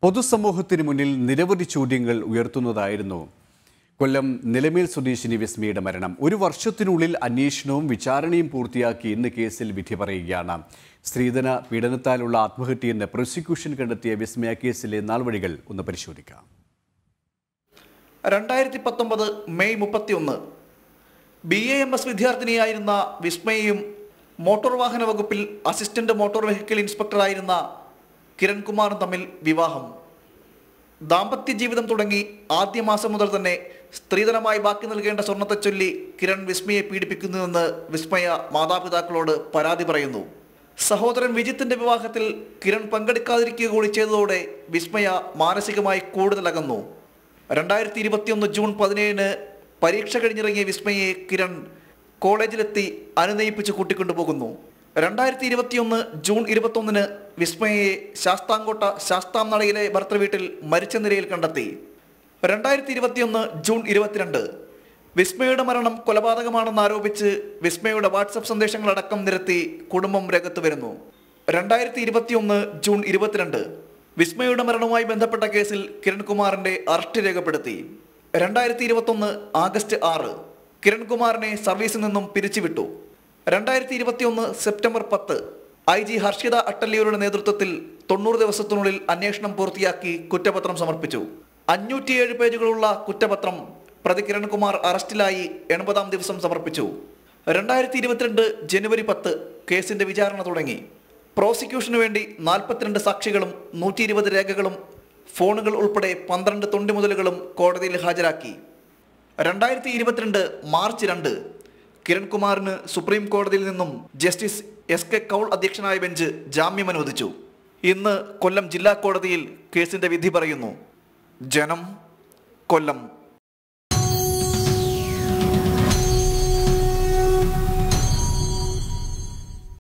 പൊതുസമൂഹത്തിന് മുന്നിൽ നിരവധി ചോദ്യങ്ങൾ ഉയർത്തുന്നതായിരുന്നു കൊല്ലം നിലമേൽ സ്വദേശിനി വിസ്മയുടെ മരണം ഒരു വർഷത്തിനുള്ളിൽ അന്വേഷണവും വിചാരണയും പൂർത്തിയാക്കി ഇന്ന് കേസിൽ വിധി പറയുകയാണ് സ്ത്രീധന പീഡനത്താലുള്ള ആത്മഹത്യയെന്ന് പ്രോസിക്യൂഷൻ കണ്ടെത്തിയ വിസ്മയ കേസിലെ നാൾവഴികൾ ഒന്ന് പരിശോധിക്കാം രണ്ടായിരത്തി പത്തൊമ്പത് മെയ് മുപ്പത്തിയൊന്ന് ബി എ എം എസ് വിദ്യാർത്ഥിനിയായിരുന്ന വിസ്മയയും മോട്ടോർ വാഹന വകുപ്പിൽ അസിസ്റ്റന്റ് മോട്ടോർ വെഹിക്കിൾ ഇൻസ്പെക്ടറായിരുന്ന കിരൺകുമാറും തമ്മിൽ വിവാഹം ദാമ്പത്യ ജീവിതം തുടങ്ങി ആദ്യ മാസം മുതൽ തന്നെ സ്ത്രീധനമായി ബാക്കി നൽകേണ്ട സ്വർണത്തെ ചൊല്ലി കിരൺ വിസ്മയെ പീഡിപ്പിക്കുന്നുവെന്ന് വിസ്മയ മാതാപിതാക്കളോട് പരാതി പറയുന്നു സഹോദരൻ വിജിത്തിന്റെ വിവാഹത്തിൽ കിരൺ പങ്കെടുക്കാതിരിക്കുക കൂടി ചെയ്തതോടെ വിസ്മയ മാനസികമായി കൂടുതൽ അകന്നു രണ്ടായിരത്തി ഇരുപത്തിയൊന്ന് ജൂൺ പതിനേഴിന് പരീക്ഷ കഴിഞ്ഞിറങ്ങിയ വിസ്മയെ കിരൺ കോളേജിലെത്തി അനുനയിപ്പിച്ച് കൂട്ടിക്കൊണ്ടുപോകുന്നു രണ്ടായിരത്തി ഇരുപത്തിയൊന്ന് ജൂൺ ഇരുപത്തൊന്നിന് വിസ്മയയെ ശാസ്താംകോട്ട ശാസ്താം നടയിലെ ഭർത്തൃവീട്ടിൽ മരിച്ച നിലയിൽ കണ്ടെത്തി രണ്ടായിരത്തി ഇരുപത്തിയൊന്ന് ജൂൺ ഇരുപത്തിരണ്ട് വിസ്മയുടെ മരണം കൊലപാതകമാണെന്ന് ആരോപിച്ച് വിസ്മയുടെ വാട്സപ്പ് സന്ദേശങ്ങളടക്കം നിരത്തി കുടുംബം രംഗത്ത് വരുന്നു രണ്ടായിരത്തി ഇരുപത്തിയൊന്ന് ജൂൺ ഇരുപത്തിരണ്ട് വിസ്മയുടെ മരണവുമായി ബന്ധപ്പെട്ട കേസിൽ കിരൺകുമാറിന്റെ അറസ്റ്റ് രേഖപ്പെടുത്തി രണ്ടായിരത്തി ഇരുപത്തൊന്ന് ആഗസ്റ്റ് ആറ് കിരൺകുമാറിനെ സർവീസിൽ നിന്നും പിരിച്ചുവിട്ടു രണ്ടായിരത്തി ഇരുപത്തിയൊന്ന് സെപ്റ്റംബർ പത്ത് ഐ ജി ഹർഷിത അട്ടല്ലിയുടെ നേതൃത്വത്തിൽ തൊണ്ണൂറ് ദിവസത്തിനുള്ളിൽ അന്വേഷണം പൂർത്തിയാക്കി കുറ്റപത്രം സമർപ്പിച്ചു അഞ്ഞൂറ്റിയേഴ് പേജുകളുള്ള കുറ്റപത്രം പ്രതി കിരൺകുമാർ അറസ്റ്റിലായി എൺപതാം ദിവസം സമർപ്പിച്ചു രണ്ടായിരത്തി ഇരുപത്തിരണ്ട് ജനുവരി പത്ത് കേസിന്റെ വിചാരണ തുടങ്ങി പ്രോസിക്യൂഷനു വേണ്ടി നാൽപ്പത്തിരണ്ട് സാക്ഷികളും നൂറ്റി ഇരുപത് രേഖകളും ഫോണുകൾ ഉൾപ്പെടെ പന്ത്രണ്ട് തൊണ്ടിമുതലുകളും കോടതിയിൽ ഹാജരാക്കി രണ്ടായിരത്തി ഇരുപത്തിരണ്ട് മാർച്ച് രണ്ട് കിരൺകുമാറിന് സുപ്രീം കോടതിയിൽ നിന്നും ജസ്റ്റിസ് എസ് കെ കൗൾ അധ്യക്ഷനായ ബെഞ്ച് ജാമ്യം അനുവദിച്ചു ഇന്ന് കൊല്ലം ജില്ലാ കോടതിയിൽ കേസിന്റെ വിധി പറയുന്നു ജനം കൊല്ലം